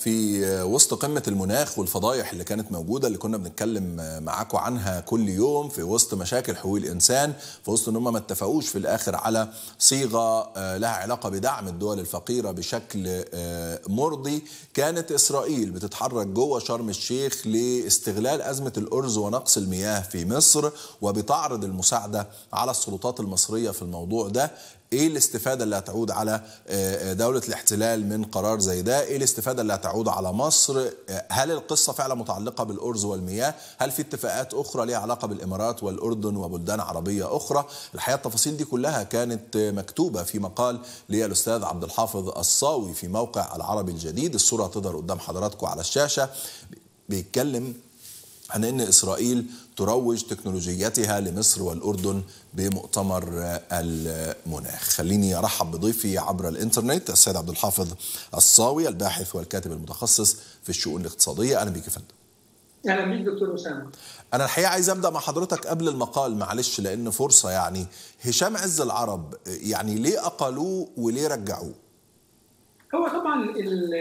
في وسط قمة المناخ والفضايح اللي كانت موجودة اللي كنا بنتكلم معاكم عنها كل يوم في وسط مشاكل حقوق الإنسان في وسط إن هم ما اتفقوش في الآخر على صيغة لها علاقة بدعم الدول الفقيرة بشكل مرضي كانت إسرائيل بتتحرك جوه شرم الشيخ لاستغلال أزمة الأرز ونقص المياه في مصر وبتعرض المساعدة على السلطات المصرية في الموضوع ده ايه الاستفاده اللي هتعود على دوله الاحتلال من قرار زي ده ايه الاستفاده اللي هتعود على مصر هل القصه فعلا متعلقه بالارز والمياه هل في اتفاقات اخرى ليها علاقه بالامارات والاردن وبلدان عربيه اخرى الحقيقه التفاصيل دي كلها كانت مكتوبه في مقال للاستاذ عبد الحافظ الصاوي في موقع العربي الجديد الصوره هتظهر قدام حضراتكم على الشاشه بيتكلم عن ان اسرائيل تروج تكنولوجيتها لمصر والاردن بمؤتمر المناخ. خليني ارحب بضيفي عبر الانترنت السيد عبد الحافظ الصاوي الباحث والكاتب المتخصص في الشؤون الاقتصاديه، اهلا بك يا فندم. اهلا بيك دكتور اسامه. انا الحقيقه عايز ابدا مع حضرتك قبل المقال معلش لان فرصه يعني هشام عز العرب يعني ليه اقلوه وليه رجعوه؟ هو طبعا ال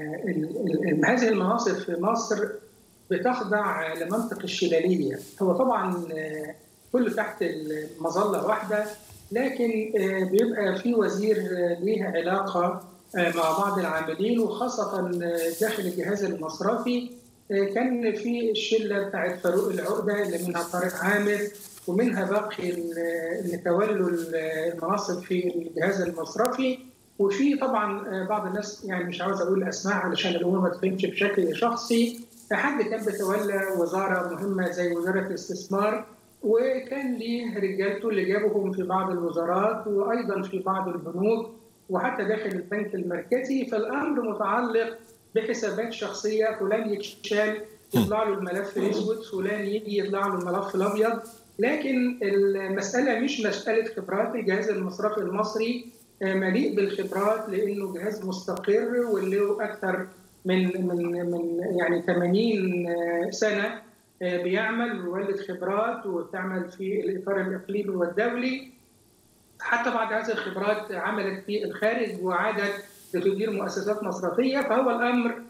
ال هذه المناصب في مصر بتخضع لمنطق الشلاليه هو طبعا كله تحت المظله واحده لكن بيبقى في وزير ليه علاقه مع بعض العاملين وخاصه داخل الجهاز المصرفي كان في الشله بتاعت فاروق العقده اللي منها طارق عامر ومنها باقي اللي تولوا المناصب في الجهاز المصرفي وفي طبعا بعض الناس يعني مش عاوز اقول اسماء علشان الامور ما تفهمش بشكل شخصي حد كان بيتولى وزاره مهمه زي وزاره الاستثمار وكان ليه رجالته اللي جابهم في بعض الوزارات وايضا في بعض البنوك وحتى داخل البنك المركزي فالامر متعلق بحسابات شخصيه فلان يتشال يطلع له الملف الاسود فلان يجي يطلع له الملف الابيض لكن المساله مش مساله خبرات الجهاز المصرفي المصري مليء بالخبرات لانه جهاز مستقر وله اكثر من من من يعني 80 سنه بيعمل ويولد خبرات وتعمل في الاطار الاقليمي والدولي حتى بعد هذه الخبرات عملت في الخارج وعادت لتدير مؤسسات مصرفيه فهو الامر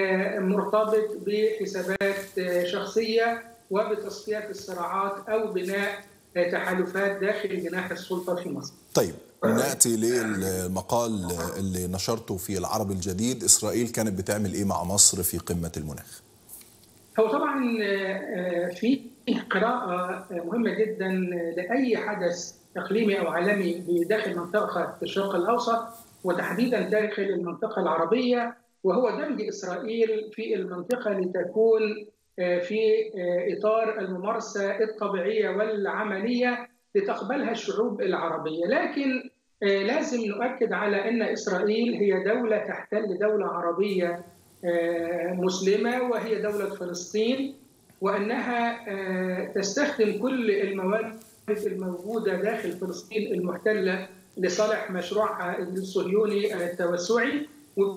مرتبط بحسابات شخصيه وبتصفيه الصراعات او بناء تحالفات داخل جناح السلطه في مصر. طيب ناتي للمقال اللي نشرته في العرب الجديد اسرائيل كانت بتعمل ايه مع مصر في قمه المناخ هو طبعا في قراءه مهمه جدا لاي حدث اقليمي او عالمي داخل منطقه الشرق الاوسط وتحديدا داخل المنطقه العربيه وهو دمج اسرائيل في المنطقه لتكون في اطار الممارسه الطبيعيه والعمليه لتقبلها الشعوب العربية لكن لازم نؤكد على أن إسرائيل هي دولة تحتل دولة عربية مسلمة وهي دولة فلسطين وأنها تستخدم كل الموارد الموجودة داخل فلسطين المحتلة لصالح مشروعها الصهيوني التوسعي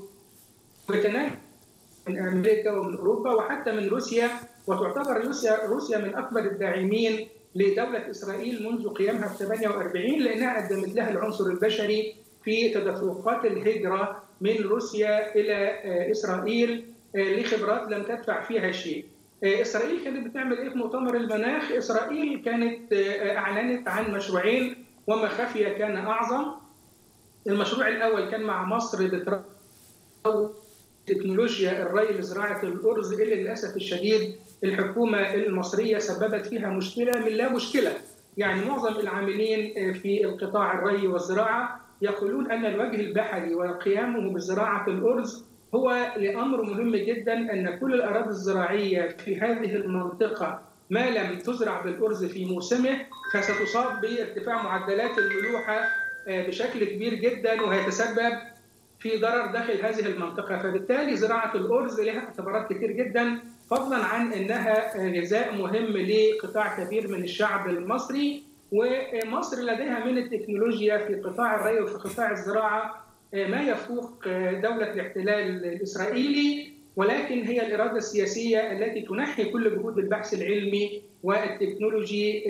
وتنال من أمريكا ومن أوروبا وحتى من روسيا وتعتبر روسيا روسيا من أكبر الداعمين لدولة إسرائيل منذ قيامها في 48 لأنها قدمت لها العنصر البشري في تدفقات الهجرة من روسيا إلى إسرائيل لخبرات لم تدفع فيها شيء. إسرائيل كانت بتعمل إيه في مؤتمر المناخ؟ إسرائيل كانت أعلنت عن مشروعين وما خفي كان أعظم. المشروع الأول كان مع مصر بتروج تكنولوجيا الري لزراعة الأرز اللي للأسف الشديد الحكومة المصرية سببت فيها مشكلة من لا مشكلة يعني معظم العاملين في القطاع الري والزراعة يقولون أن الوجه البحري وقيامه بزراعة الأرز هو لأمر مهم جدا أن كل الأراضي الزراعية في هذه المنطقة ما لم تزرع بالأرز في موسمه فستصاب بارتفاع معدلات الملوحة بشكل كبير جدا وهيتسبب في ضرر داخل هذه المنطقة فبالتالي زراعة الأرز لها اعتبارات كتير جدا فضلا عن انها غذاء مهم لقطاع كبير من الشعب المصري ومصر لديها من التكنولوجيا في قطاع الري وفي قطاع الزراعه ما يفوق دوله الاحتلال الاسرائيلي ولكن هي الاراده السياسيه التي تنحي كل جهود البحث العلمي والتكنولوجي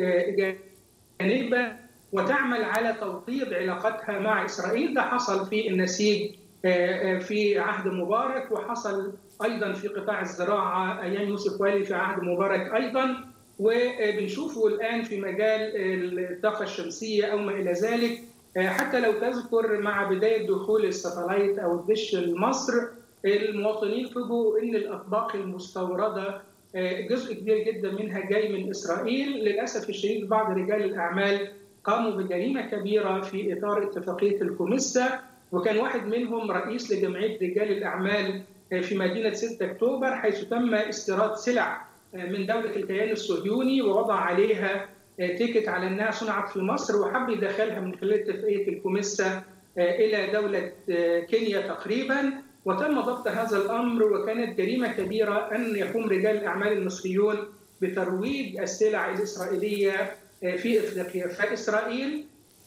جانبا وتعمل على توطيد علاقتها مع اسرائيل ده حصل في النسيج في عهد مبارك وحصل ايضا في قطاع الزراعه ايام يوسف والي في عهد مبارك ايضا وبنشوفه الان في مجال الطاقه الشمسيه او ما الى ذلك حتى لو تذكر مع بدايه دخول الساتلايت او الدش لمصر المواطنين فوجئوا ان الاطباق المستورده جزء كبير جدا منها جاي من اسرائيل للاسف الشديد بعض رجال الاعمال قاموا بجريمه كبيره في اطار اتفاقيه الكوميسا وكان واحد منهم رئيس لجمعيه رجال الاعمال في مدينه 6 اكتوبر حيث تم استيراد سلع من دوله الكيان الصهيوني ووضع عليها تيكت على انها صنعت في مصر وحب يدخلها من خلال اتفاقيه الكوميسا الى دوله كينيا تقريبا وتم ضبط هذا الامر وكانت جريمه كبيره ان يقوم رجال الاعمال المصريون بترويج السلع الاسرائيليه في افريقيا فاسرائيل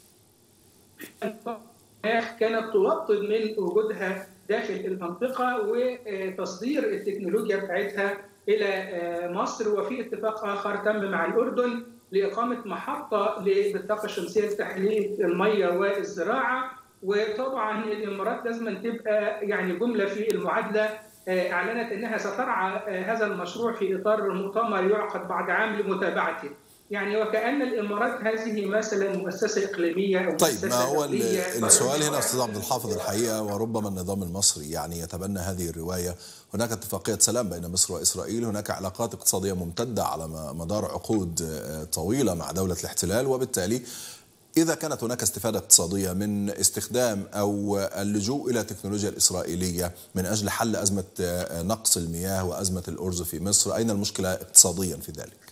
كانت توطد من وجودها داخل المنطقه وتصدير التكنولوجيا بتاعتها الى مصر وفي اتفاق اخر تم مع الاردن لاقامه محطه للطاقه الشمسيه لتحليل الميه والزراعه وطبعا الامارات لازم تبقى يعني جمله في المعادله اعلنت انها سترعى هذا المشروع في اطار مؤتمر يعقد بعد عام لمتابعته. يعني وكان الامارات هذه مثلا مؤسسه اقليميه او طيب مؤسسة ما هو دولية. السؤال هنا استاذ عبد الحافظ الحقيقه وربما النظام المصري يعني يتبنى هذه الروايه هناك اتفاقيه سلام بين مصر واسرائيل هناك علاقات اقتصاديه ممتده على مدار عقود طويله مع دوله الاحتلال وبالتالي إذا كانت هناك استفادة اقتصادية من استخدام أو اللجوء إلى التكنولوجيا الإسرائيلية من أجل حل أزمة نقص المياه وأزمة الأرز في مصر أين المشكلة اقتصاديا في ذلك؟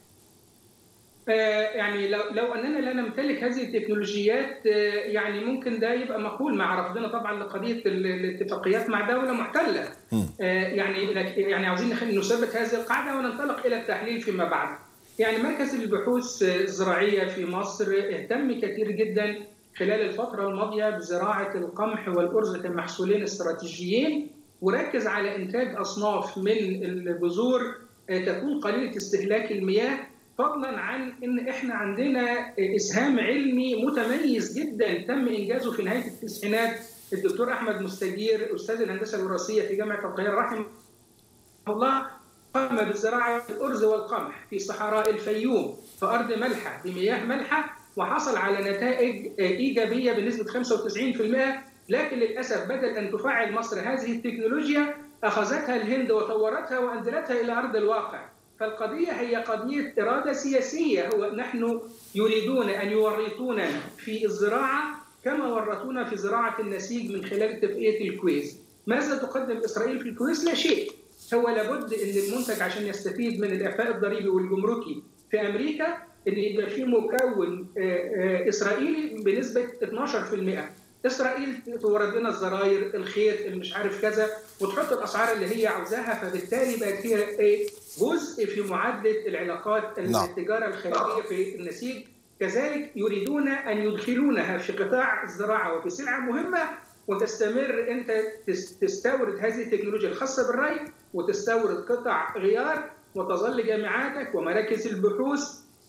يعني لو لو اننا لا نمتلك هذه التكنولوجيات يعني ممكن ده يبقى مقبول مع رفضنا طبعا لقضيه الاتفاقيات مع دوله محتله يعني يعني عاوزين نثبت هذه القاعده وننطلق الى التحليل فيما بعد يعني مركز البحوث الزراعيه في مصر اهتم كثير جدا خلال الفتره الماضيه بزراعه القمح والارز كمحصولين استراتيجيين وركز على انتاج اصناف من البذور تكون قليله استهلاك المياه فضلا عن ان احنا عندنا اسهام علمي متميز جدا تم انجازه في نهايه التسعينات الدكتور احمد مستجير استاذ الهندسه الوراثيه في جامعه القاهره رحمه الله قام بزراعه الارز والقمح في صحراء الفيوم في ارض ملحه بمياه ملحه وحصل على نتائج ايجابيه بنسبه 95% لكن للاسف بدل ان تفعل مصر هذه التكنولوجيا اخذتها الهند وطورتها وانزلتها الى ارض الواقع فالقضية هي قضية إرادة سياسية هو نحن يريدون أن يورطونا في الزراعة كما ورطونا في زراعة النسيج من خلال اتفاقية الكويز ماذا تقدم إسرائيل في الكويز؟ لا شيء هو لابد أن المنتج عشان يستفيد من الإعفاء الضريبي والجمركي في أمريكا أن يبقى في مكون إسرائيلي بنسبة 12% اسرائيل تورد لنا الزراير الخيط اللي مش عارف كذا وتحط الاسعار اللي هي عاوزاها فبالتالي بقت هي ايه جزء في معادله العلاقات التجاره الخارجيه في النسيج كذلك يريدون ان يدخلونها في قطاع الزراعه وفي سلعه مهمه وتستمر انت تستورد هذه التكنولوجيا الخاصه بالري وتستورد قطع غيار وتظل جامعاتك ومراكز البحوث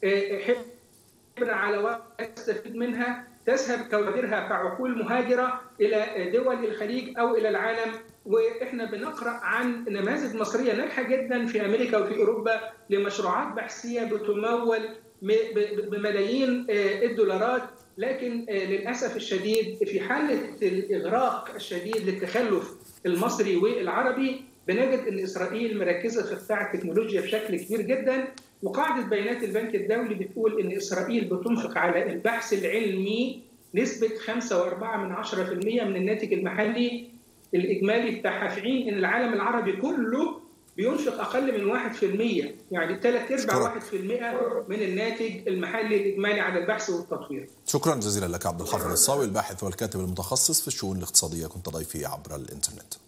حبر على ورقه تستفيد منها تذهب كوادرها كعقول مهاجره الى دول الخليج او الى العالم واحنا بنقرا عن نماذج مصريه ناجحه جدا في امريكا وفي اوروبا لمشروعات بحثيه بتمول بملايين الدولارات لكن للاسف الشديد في حاله الاغراق الشديد للتخلف المصري والعربي بنجد ان اسرائيل مركزه في قطاع التكنولوجيا بشكل كبير جدا وقاعده بيانات البنك الدولي بتقول ان اسرائيل بتنفق على البحث العلمي نسبه 5.4% من الناتج المحلي الاجمالي بتاعها في حين ان العالم العربي كله بينفق اقل من 1% يعني ثلاث ارباع 1% من الناتج المحلي الاجمالي على البحث والتطوير. شكرا جزيلا لك عبد الحافظ الصاوي الباحث والكاتب المتخصص في الشؤون الاقتصاديه كنت ضيفي عبر الانترنت.